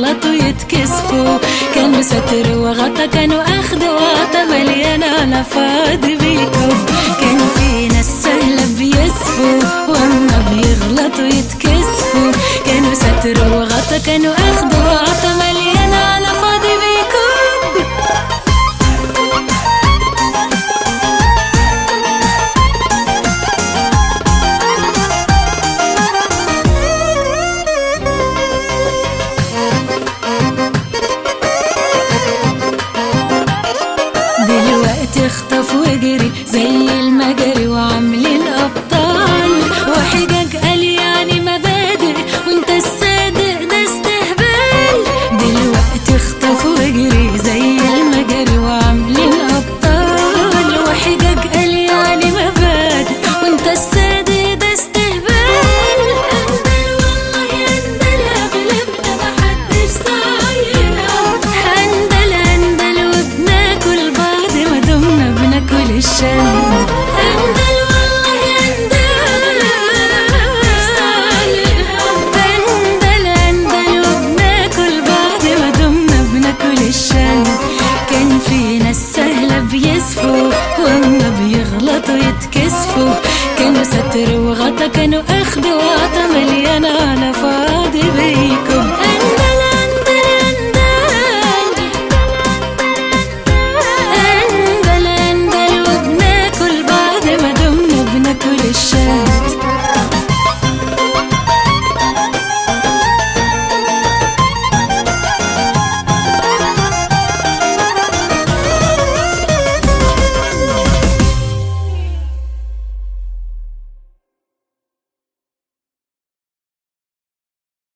بيغلطوا يتكسفوا كانوا ستر وغطا كانوا اخذوا وعطا مليان على فاضي بيكف كان في ناس سهلة بيسفوا واما بيغلطوا يتكسفوا كانوا ستر وغطا كانوا اخذوا وعطا مليان على فاضي بيكب دلوقتي اخطف واجري زي